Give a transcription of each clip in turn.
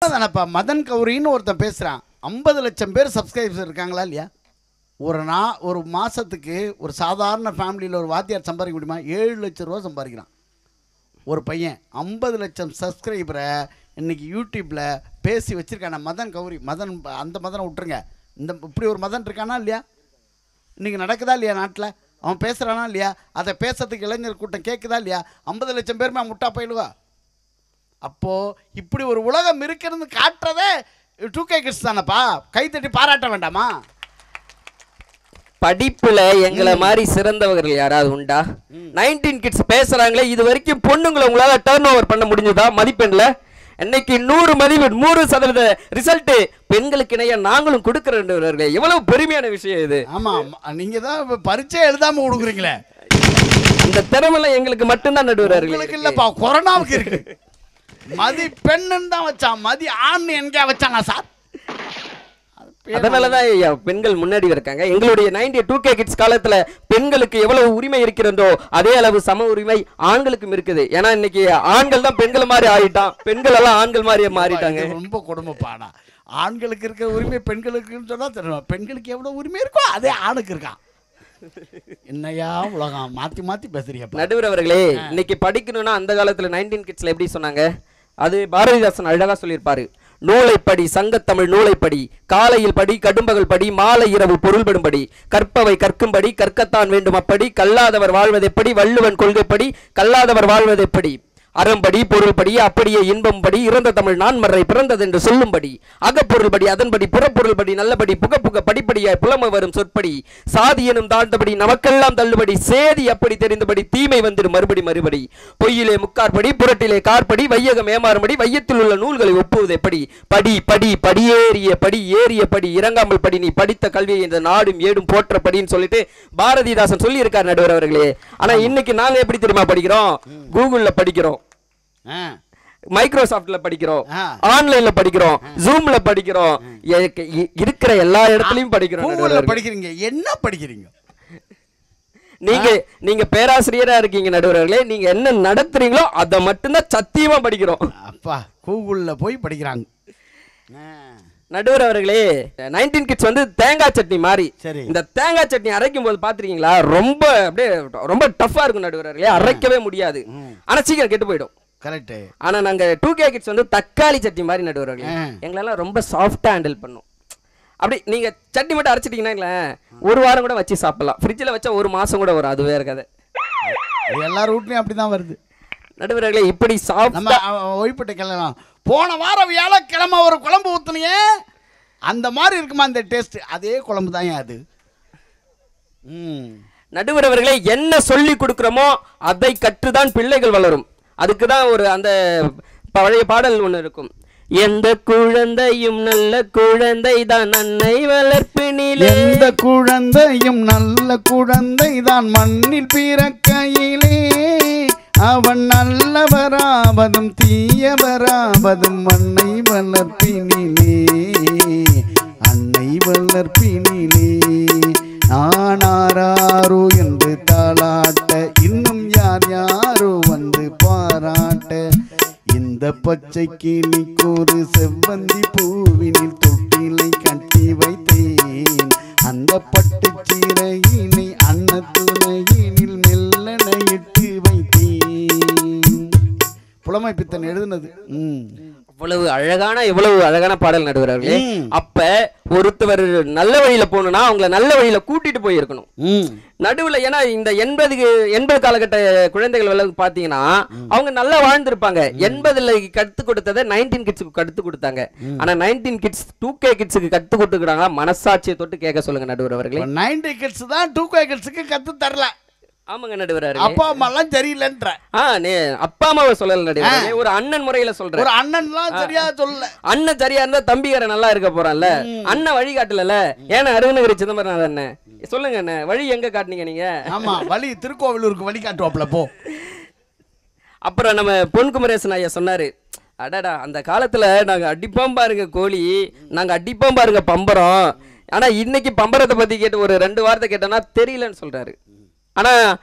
உண்மைதானப்பா மதன் கௌரின்னு ஒருத்தன் பேசுகிறான் ஐம்பது லட்சம் பேர் சப்ஸ்கிரைபர்ஸ் இருக்காங்களா இல்லையா ஒரு நா ஒரு மாதத்துக்கு ஒரு சாதாரண ஃபேமிலியில் ஒரு வாத்தியார் சம்பாதிக்க முடியுமா ஏழு லட்ச ரூபா சம்பாதிக்கிறான் ஒரு பையன் ஐம்பது லட்சம் சப்ஸ்கிரைபரை இன்னைக்கு யூடியூப்பில் பேசி வச்சுருக்கான மதன் கௌரி மதன் அந்த மதனை விட்டுருங்க இந்த இப்படி ஒரு மதன் இருக்கானா இல்லையா இன்றைக்கி நடக்குதா இல்லையா நாட்டில் அவன் பேசுகிறானா இல்லையா அதை பேசுறதுக்கு இளைஞர் கூட்டம் கேட்குதா இல்லையா ஐம்பது லட்சம் பேருமே முட்டா போயிடுவா அப்போது இப்படி ஒரு உலகம் இருக்கிறது காட்டுறதே டூ கே கிட்ஸ் தானப்பா கைத்தட்டி பாராட்ட வேண்டாமா படிப்புல எங்களை மாதிரி சிறந்தவர்கள் யாராவது உண்டா நைன்டீன் கிட்ஸ் பேசுறாங்களே இது வரைக்கும் பொண்ணுங்களை உங்களால டர்ன் ஓவர் பண்ண முடிஞ்சதா மதிப்பெண்ல இன்னைக்கு நூறு மதிப்பெண் நூறு சதவீத ரிசல்ட் பெண்களுக்கு இணைய நாங்களும் கொடுக்கிறவர்களே எவ்வளவு பெருமையான விஷயம் இது ஆமாம் நீங்கள் தான் இப்போ பரீட்சை எழுதாமல் கொடுக்குறீங்களே அந்த திறமெல்லாம் எங்களுக்கு மட்டும்தான் நடுவர்கள் உங்களுக்கு இல்லைப்பா கொரோனாவுக்கு இருக்கு மதி பெண்ணுன்னு தான் வச்சான் மதி ஆண் எங்கே வச்சானா சார் அதனாலதான் ஐயா பெண்கள் முன்னாடி இருக்காங்க எங்களுடைய நைன்டி டூ கே கிட்ஸ் காலத்துல பெண்களுக்கு எவ்வளவு உரிமை இருக்கிறதோ அதே அளவு சம உரிமை ஆண்களுக்கும் இருக்குது ஏன்னா இன்னைக்கு ஆண்கள் தான் பெண்கள் மாதிரி ஆயிட்டான் பெண்கள் எல்லாம் ஆண்கள் மாதிரி மாறிட்டாங்க இது ரொம்ப கொடுமைப்பாடா ஆண்களுக்கு இருக்கிற உரிமை பெண்களுக்குன்னு சொன்னா தெரியும் பெண்களுக்கு எவ்வளவு உரிமை இருக்கோ அதே ஆணுக்கு இருக்கான் என்னையா உலகம் மாத்தி மாத்தி பேசுறீங்கப்பா நடுவர் அவர்களே இன்னைக்கு படிக்கணும்னா அந்த காலத்துல நைன்டீன் கிட்ஸ்ல எப்படி சொன்னாங்க அது பாரதிதாசன் அழகா சொல்லியிருப்பாரு நூலைப்படி சங்கத்தமிழ் நூலைப்படி காலையில் படி கடும்பகல் படி மாலை இரவு பொருள்படும்படி கற்பவை கற்கும்படி கற்கத்தான் வேண்டும் அப்படி கல்லாதவர் வாழ்வதெப்படி வள்ளுவன் கொள்கைப்படி கல்லாதவர் வாழ்வதெப்படி அறம்படி பொருள்படி அப்படியே இன்பம்படி இறந்த தமிழ் நான்மறை பிறந்ததென்று சொல்லும்படி அகப்பொருள்படி அதன்படி புறப்பொருள்படி நல்லபடி புக புக படிப்படியாய் புலம வரும் சொற்படி சாதி எனும் தாழ்ந்தபடி நமக்கெல்லாம் தள்ளுபடி சேதி அப்படி தெரிந்தபடி தீமை வந்துடும் மறுபடி மறுபடி பொய்யிலே முக்கார்படி புரட்டிலே கார்படி வையகம் ஏமாறும்படி வையத்தில் உள்ள நூல்களை ஒப்புவது எப்படி படி படி படியேறிய படி ஏறிய படி இறங்காமல் படி நீ படித்த கல்வியை இந்த நாடும் ஏடும் போற்ற படின்னு சொல்லிட்டு பாரதிதாசன் சொல்லி இருக்கார் நடுவர் அவர்களே ஆனா இன்னைக்கு நாங்க எப்படி தெரியுமா படிக்கிறோம் கூகுள்ல படிக்கிறோம் ஆ, மைக்ரோசாஃப்ட்ல படிக்கிறோம் ஆ. ஆன்லைன்ல படிக்கிறோம் ஜூம்ல படிக்கிறோம் எ- இ- இருக்கிற எல்லா இடத்துலயும் படிக்கிறோம் கூகுள்ல நடுவர்களே. படிக்கிறீங்க என்ன படிக்கிறீங்க நீங்க நீங்க பேராசிரியரா இருக்கீங்க நடுவர்களே நீங்க என்ன நடத்துறீங்களோ அதை மட்டும்தான் சத்தியமா படிக்கிறோம் அப்பா கூகுள்ல போய் படிக்கிறாங்க ஆ, நடுவர் அவர்களே நைன்டீன் கிட்ஸ் வந்து தேங்காய் சட்னி மாதிரி சரி. இந்த தேங்காய் சட்னி அரைக்கும் போது பாத்திருக்கீங்களா ரொம்ப அப்படியே ரொம்ப டஃப்பா இருக்கும் நடுவர் அவர்களே அரைக்கவே முடியாது ஆனா சீக்கிரம் கெட்டு போயிடும் கரெக்டு ஆனா நாங்க டூ கே கிட்ஸ் வந்து தக்காளி சட்னி மாதிரி நடுவர்களே ஆ. எங்களெல்லாம் ரொம்ப சாஃப்டா ஹேண்டில் பண்ணும் அப்படி நீங்க சட்னி மட்டும் அரைச்சிட்டீங்கன்னா ஒரு வாரம் கூட வச்சு சாப்பிடலாம் ஃப்ரிட்ஜில் வச்சா ஒரு மாசம் கூட வரும் அது வேற கதை எல்லார் வீட்லயும் அப்படிதான் வருது நடுவர்களே இப்படி நம்ம சாப்பிட்டா ஒய்பிட்ட கிளம்பலாம் போன வாரம் வியாழக்கிழமை ஒரு குழம்பு ஊத்துனியே அந்த மாதிரி இருக்குமா அந்த டேஸ்ட் அதே குழம்பு தான் அது ம் நடுவரவர்களே என்ன சொல்லி கொடுக்குறோமோ அதை கற்றுதான் பிள்ளைகள் வளரும் அதுக்கு தான் ஒரு அந்த பழைய பாடல் ஒன்று இருக்கும் எந்த குழந்தையும் நல்ல குழந்தை தான் அன்னை வளர்ப்பினிலே எந்த குழந்தையும் நல்ல குழந்தை தான் மண்ணில் பிறக்கையிலே அவன் நல்லவராவதும் தீயவராவதும் அன்னை வளர்ப்பினிலே அன்னை வளர்ப்பினிலே நானாரோ என்று தாளாட்ட இன்னும் யார் யாரோ வந்து பாராட்ட இந்த பச்சை கிளிக்கு ஒரு செவ்வந்தி பூவினில் தொட்டிலை கட்டி வைத்தேன் அந்த பட்டு சீரையினை அன்ன துணையினில் மெல்லன இட்டு வைத்தேன் புலமை பித்தன் எழுதுனது ம் அவ்வளவு அழகான எவ்வளவு அழகான பாடல் நடுவர்களே ம். அப்ப ஒருத்தவர் நல்ல வழியில போகணும்னா அவங்கள நல்ல வழியில கூட்டிட்டு போயிருக்கணும் ம் நடுவுல ஏன்னா இந்த எண்பதுக்கு எண்பது காலகட்ட குழந்தைகள் எல்லாம் பாத்தீங்கன்னா அவங்க நல்லா வாழ்ந்திருப்பாங்க எண்பதுல கத்து கொடுத்ததை நைன்டீன் கிட்ஸுக்கு கத்து கொடுத்தாங்க ஆனா நைன்டீன் கிட்ஸ் டூ கே கிட்ஸுக்கு கத்து கொடுத்துக்கிறாங்க மனசாட்சியை தொட்டு கேட்க சொல்லுங்க நடுவர் அவர்களே நைன்டி கிட்ஸ் தான் டூ கே கிட்ஸுக்கு கத்து தரல ஆமாங்க நடுவர் அவர்களே அப்பா அம்மாலாம் சரியில்லைன்ற ஆ நே அப்பா அம்மாவை சொல்லல நடுவர் அவர்களே. ஒரு அண்ணன் முறையில சொல்றேன் ஒரு அண்ணன்லாம் சரியா சொல்லல அண்ணன் சரியா இருந்தா தம்பிக்கார நல்லா இருக்க போறான்ல அண்ணன் வழி காட்டல ஏன்னா அருணகிரி சிதம்பரம் அண்ணன் சொல்லுங்க அண்ணன் வழி எங்க காட்டுனீங்க நீங்க ஆமா வழி திருக்கோவிலூருக்கு வழி காட்டுவாப்ல போ அப்புறம் நம்ம பொன் குமரேசன் ஐயா சொன்னாரு அடடா அந்த காலத்துல நாங்க அடிப்போம் பாருங்க கோழி நாங்க அடிப்போம் பாருங்க பம்பரம் ஆனா இன்னைக்கு பம்பரத்தை பத்தி கேட்டு ஒரு ரெண்டு வார்த்தை கேட்டோம்னா தெரியலன்னு சொல்றாரு ஆனா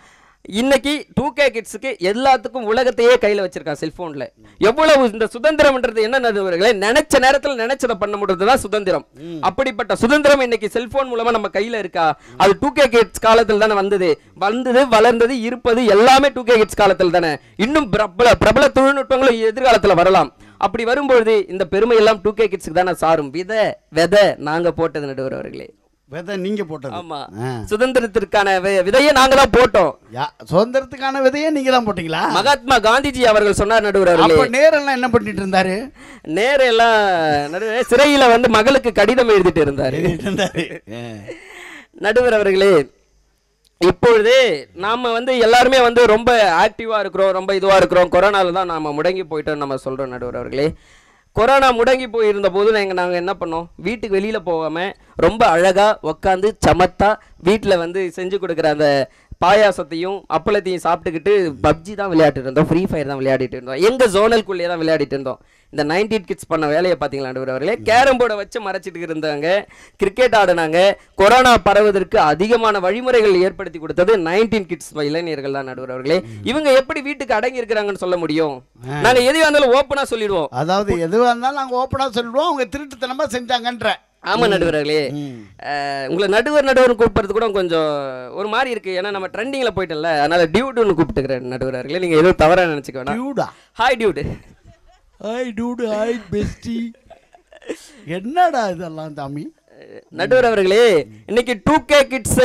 இன்னைக்கு டூ கே கிட்ஸுக்கு எல்லாத்துக்கும் உலகத்தையே கையில வச்சிருக்கான் செல்போன்ல எவ்வளவு இந்த சுதந்திரம்ன்றது என்ன நடுவர்களே நினைச்ச நேரத்துல நினைச்சதை பண்ண முடியாது தான் சுதந்திரம் அப்படிப்பட்ட சுதந்திரம் இன்னைக்கு செல்போன் மூலமா நம்ம கையில இருக்கா அது டூ கே கிட்ஸ் காலத்துல தானே வந்தது வந்தது வளர்ந்தது இருப்பது எல்லாமே டூ கே கிட்ஸ் காலத்துல தானே இன்னும் பிரபல பிரபல தொழில்நுட்பங்களும் எதிர்காலத்துல வரலாம் அப்படி வரும்பொழுது இந்த பெருமை எல்லாம் டூ கே கிட்ஸுக்கு தானே சாரும் விதை விதை நாங்க போட்டது நடுவர் அவர்களே விதை நீங்க போட்டது ஆமா ஆ. சுதந்திரத்திற்கான வி- விதையை நாங்க தான் போட்டோம் யா சுதந்திரத்துக்கான விதையே நீங்க தான் போட்டீங்களா மகாத்மா காந்திஜி அவர்கள் சொன்னார் நடுவர் அவர்களே அப்ப நேரெல்லாம் என்ன பண்ணிட்டு இருந்தாரு நேரம் எல்லாம் நடுவர் சிறையில வந்து மகளுக்கு கடிதம் எழுதிட்டு இருந்தாரு எழுதிட்டு இருந்தாரு ஆ. நடுவர் அவர்களே இப்பொழுது நாம வந்து எல்லாருமே வந்து ரொம்ப ஆக்டிவா இருக்கிறோம் ரொம்ப இதுவா இருக்கிறோம் கொரோனால தான் நாம முடங்கி போயிட்டோம் நம்ம சொல்றோம் நடுவர் அவர்களே கொரோனா முடங்கி போயிருந்த போது நாங்கள் நாங்கள் என்ன பண்ணோம் வீட்டுக்கு வெளியில் போகாமல் ரொம்ப அழகாக உக்காந்து சமத்தா வீட்டில் வந்து செஞ்சு கொடுக்குற அந்த பாயாசத்தையும் அப்பளத்தையும் சாப்பிட்டுக்கிட்டு பப்ஜி தான் விளையாடிட்டு இருந்தோம் ஃப்ரீ ஃபயர் தான் விளையாடிட்டு இருந்தோம் எங்கள் ஜோனல்குள்ளேயே தான் விளையாடிட்டு இருந்தோம் இந்த நைன்டீன் கிட்ஸ் பண்ண வேலையை பார்த்தீங்களா நடுவர் அவர்களே கேரம் போர்டை வச்சு மறைச்சிட்டு இருந்தாங்க கிரிக்கெட் ஆடினாங்க கொரோனா பரவுவதற்கு அதிகமான வழிமுறைகள் ஏற்படுத்தி கொடுத்தது நைன்டீன் கிட்ஸ் இளைஞர்கள் தான் நடுவர் அவர்களே இவங்க எப்படி வீட்டுக்கு அடங்கி இருக்கிறாங்கன்னு சொல்ல முடியும் நாங்க எதையா இருந்தாலும் ஓப்பனா சொல்லிடுவோம் அதாவது எதுவா இருந்தாலும் நாங்க ஓப்பனா சொல்லிடுவோம் அவங்க திருட்டுத்தனமா செஞ்சாங்கன்ற ஆமா நடுவர்களே அஹ், உங்களை நடுவர் நடுவர் கூப்பிடுறது கூட கொஞ்சம் ஒரு மாதிரி இருக்கு ஏன்னா நம்ம ட்ரெண்டிங்ல போயிட்டோம்ல அதனால டியூடுன்னு கூப்பிட்டுக்கிறேன் நடுவர்களே நீங்க எதுவும் தவறா நினைச்சுக்க வேணாம் டியூடா hi dude hi dude hi bestie என்னடா இதெல்லாம் தாமி நடுவர் அவர்களே இன்னைக்கு two K kids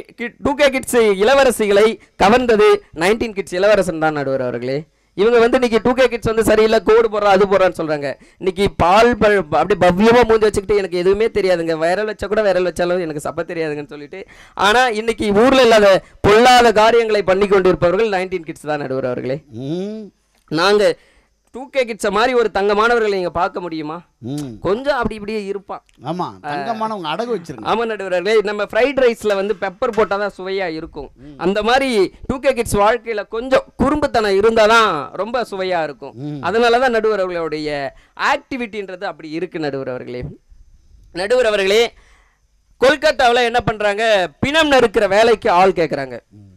two K kids இளவரசிகளை கவர்ந்தது நைன்டீன் கிட்ஸ் இளவரசன் தான் நடுவர் அவர்களே இவங்க வந்து இன்னைக்கு டூ கே கிட்ஸ் வந்து சரியில்லை கோடு போடுறா அது போடுறான்னு சொல்றாங்க இன்னைக்கு பால் ப- அப்படியே பவ்யமா மூஞ்சி வச்சுக்கிட்டு எனக்கு எதுவுமே தெரியாதுங்க விரல் வச்சா கூட விரல் வச்சாலும் எனக்கு சப்ப தெரியாதுங்கன்னு சொல்லிட்டு ஆனா இன்னைக்கு ஊர்ல இல்லாத பொல்லாத காரியங்களை பண்ணி கொண்டிருப்பவர்கள் நைன்டீன் கிட்ஸ் தான் நடுவர் அவர்களே ம் நாங்க டூ கே கிட்ஸை மாதிரி ஒரு தங்கமானவர்களை நீங்க பார்க்க முடியுமா ம் கொஞ்சம் அப்படி இப்படியே இருப்பான் ஆமா தங்கமானவங்க அடகு வச்சிருங்க ஆமா நடுவர்களே நம்ம ஃப்ரைட் ரைஸ்ல வந்து பெப்பர் போட்டால் தான் சுவையா இருக்கும் அந்த மாதிரி டூ கே கிட்ஸ் வாழ்க்கையில கொஞ்சம் குறும்புத்தனம் இருந்தாதான் ரொம்ப சுவையா இருக்கும் அதனால தான் நடுவர் அவர்களுடைய ஆக்டிவிட்டின்றது அப்படி இருக்கு நடுவர் அவர்களே நடுவர் அவர்களே கொல்கத்தாவில் என்ன பண்றாங்க பிணம் நறுக்கிற வேலைக்கு ஆள் கேட்குறாங்க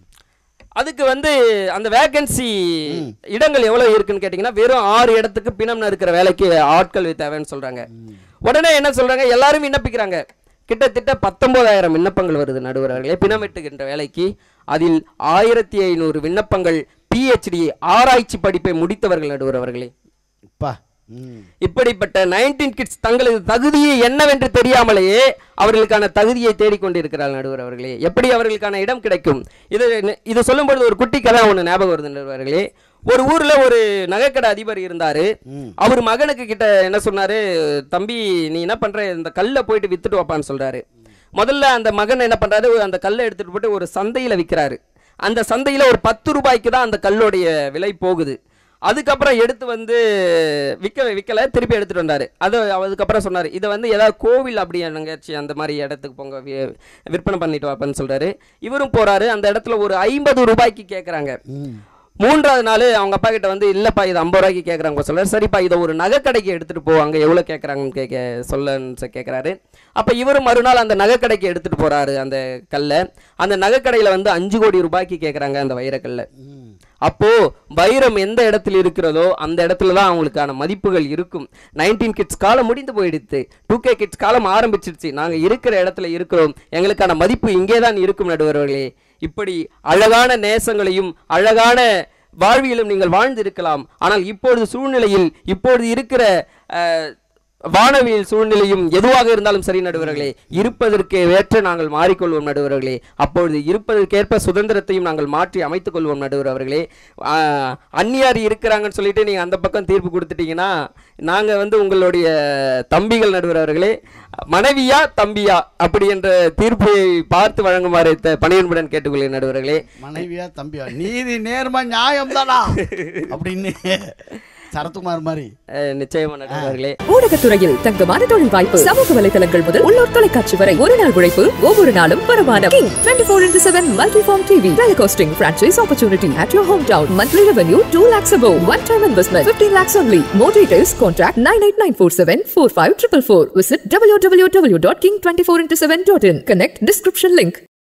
அதுக்கு வந்து அந்த வேகன்சி இடங்கள் எவ்வளவு இருக்குன்னு கேட்டிங்கன்னா வெறும் ஆறு இடத்துக்கு பிணம் நறுக்கிற வேலைக்கு ஆட்கள் தேவைன்னு சொல்றாங்க உடனே என்ன சொல்றாங்க எல்லாரும் விண்ணப்பிக்கிறாங்க கிட்டத்தட்ட பத்தொன்பதாயிரம் விண்ணப்பங்கள் வருது நடுவர்களே பிணம் வெட்டுகின்ற வேலைக்கு அதில் ஆயிரத்தி ஐநூறு விண்ணப்பங்கள் பிஹெச்டி ஆராய்ச்சி படிப்பை முடித்தவர்கள் நடுவர் அவர்களே இப்பா ம் இப்படிப்பட்ட நைன்டீன் கிட்ஸ் தங்களது தகுதியை என்னவென்று தெரியாமலேயே அவர்களுக்கான தகுதியை தேடிக்கொண்டிருக்கிறார் நடுவர் அவர்களே எப்படி அவர்களுக்கான இடம் கிடைக்கும் இது இது சொல்லும்பொழுது ஒரு குட்டி கதை ஒன்று ஞாபகம் வருது நடுவர்களே ஒரு ஊர்ல ஒரு நகைக்கடை அதிபர் இருந்தாரு அவர் மகனுக்கு கிட்ட என்ன சொன்னாரு தம்பி நீ என்ன பண்ற இந்த கல்லை போயிட்டு வித்துட்டு வாப்பான்னு சொல்றாரு முதல்ல அந்த மகன் என்ன பண்றாரு அந்த கல்லை எடுத்துட்டு போட்டு ஒரு சந்தையில விற்கிறாரு அந்த சந்தையில ஒரு பத்து ரூபாய்க்கு தான் அந்த கல்லுடைய விலை போகுது அதுக்கப்புறம் எடுத்து வந்து விற்க விற்கல திருப்பி எடுத்துட்டு வந்தாரு அது அதுக்கப்புறம் சொன்னார் இதை வந்து ஏதாவது கோவில் அப்படி எங்கேயாச்சும் அந்த மாதிரி இடத்துக்கு போங்க வி- விற்பனை பண்ணிட்டு வாப்பன்னு சொல்றாரு இவரும் போறாரு அந்த இடத்துல ஒரு ஐம்பது ரூபாய்க்கு கேட்குறாங்க ம் மூன்றாவது நாள் அவங்க அப்பா கிட்ட வந்து இல்லப்பா இது ஐம்பது ரூபாய்க்கு கேட்குறாங்க சொல்றாரு சரிப்பா இதை ஒரு நகைக்கடைக்கு எடுத்துட்டு போ அங்கே எவ்வளோ கேட்குறாங்கன்னு கேட்க சொல்லன்னு கேட்குறாரு அப்போ இவரும் மறுநாள் அந்த நகைக்கடைக்கு எடுத்துட்டு போறாரு அந்த கல்லை அந்த நகைக்கடையில் வந்து அஞ்சு கோடி ரூபாய்க்கு கேட்குறாங்க அந்த வைரக்கல்லை ம் அப்போ வைரம் எந்த இடத்துல இருக்கிறதோ அந்த இடத்துல தான் அவங்களுக்கான மதிப்புகள் இருக்கும் நைன்டீன் கிட்ஸ் காலம் முடிந்து போயிடுச்சு டூ கே கிட்ஸ் காலம் ஆரம்பிச்சிருச்சு நாங்க இருக்கிற இடத்துல இருக்கிறோம் எங்களுக்கான மதிப்பு இங்கே தான் இருக்கும் நடுவர்களே இப்படி அழகான நேசங்களையும் அழகான வாழ்வியலும் நீங்கள் வாழ்ந்திருக்கலாம் ஆனால் இப்பொழுது சூழ்நிலையில் இப்பொழுது இருக்கிற அஹ், வானவியல் சூழ்நிலையும் எதுவாக இருந்தாலும் சரி நடுவர்களே இருப்பதற்கு ஏற்ற நாங்கள் மாறிக்கொள்வோம் நடுவர்களே அப்பொழுது இருப்பதற்கேற்ப சுதந்திரத்தையும் நாங்கள் மாற்றி அமைத்துக் கொள்வோம் நடுவர் அவர்களே ஆஹ், அந்நியார் இருக்கிறாங்கன்னு சொல்லிட்டு நீங்க அந்த பக்கம் தீர்ப்பு கொடுத்துட்டீங்கன்னா நாங்க வந்து உங்களுடைய தம்பிகள் நடுவர் அவர்களே மனைவியா தம்பியா அப்படி என்ற தீர்ப்பை பார்த்து வழங்குமாறு த- பணியன்புடன் கேட்டுக்கொள்கிறேன் நடுவர்களே மனைவியா தம்பியா நீதி நேர்மை நியாயம் தானா அப்படின்னு சரத்குமார் மாதிரி அஹ், நிச்சயமா நடுவர்களே ஊடகத்துறையில் தங்கமான தொழில் வாய்ப்பு சமூக வலைதளங்கள் முதல் உள்ளூர் தொலைக்காட்சி வரை ஒரு நாள் உழைப்பு ஒவ்வொரு நாளும் வருமானம் king twenty four into seven multiform TV telecasting franchise opportunity at your hometown monthly revenue two lakhs above one time investment 15 lakhs only more details contact nine eight nine four seven four five triple four visit www.king24into7.in connect description link